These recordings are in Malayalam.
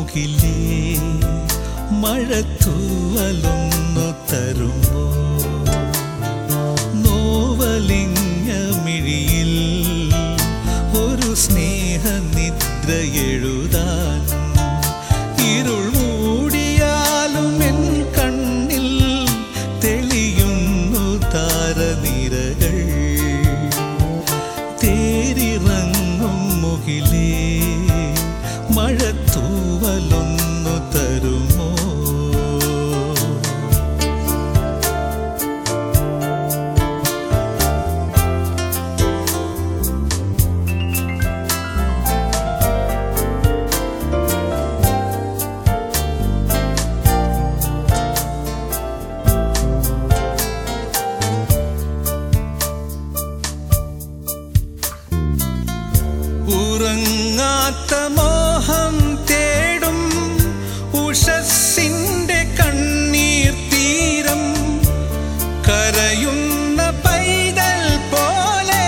മുകിലേ മഴത്തൂവലൊന്നു തരുമോ നോവലിങ്ങ മിഴിയിൽ ഒരു സ്നേഹനിദ്ര എഴുതാൻ ഇരുൾ മൂടിയാലും എൻ കണ്ണിൽ തെളിയുന്നു താരനിരകൾ തേരിറങ്ങും മുകിലേ മഴത്തൂവലൊന്നു തരുമോ ഉറങ്ങാത്ത മോഹം തേടും ഉഷസ്സിന്റെ കണ്ണീർ തീരം കരയുന്ന പൈതൽ പോലെ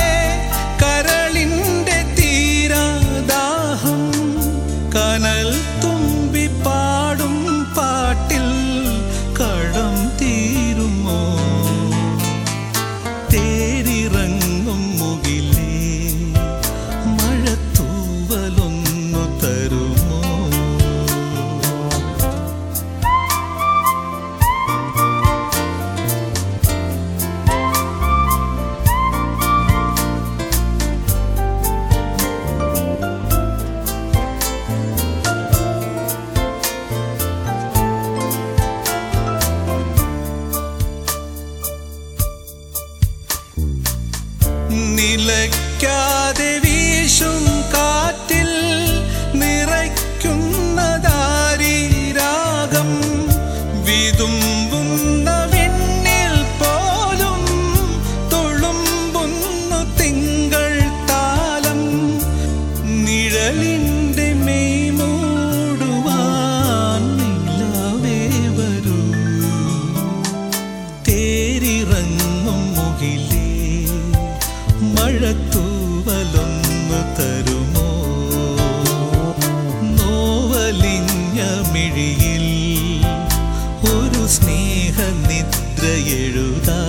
കരളിന്റെ തീരാദാഹം കനൽ തുമ്പി പാടും പാട്ടിൽ കടം തീരുമോ തേരിറങ്ങും മുകിലേ മഴത്തൂവലൊന്നു തരുമോ നിലയ്ക്കാതെ വീശും കാറ്റിൽ നിറയ്ക്കുന്നതാരി രാഗം വിതുമ്പുന്ന വിണ്ണിൽ പോലും തുളുമ്പുന്നു തിങ്കൾ താലം നിഴലിൻ്റെ മെയ് മൂടുവാൻ നിലാവേ വരൂ തേരിറങ്ങും മുകിലേ മഴത്തൂവലൊന്നു തരുമോ നോവലിഞ്ഞ മിഴിയിൽ ഒരു സ്നേഹനിദ്ര എഴുതാ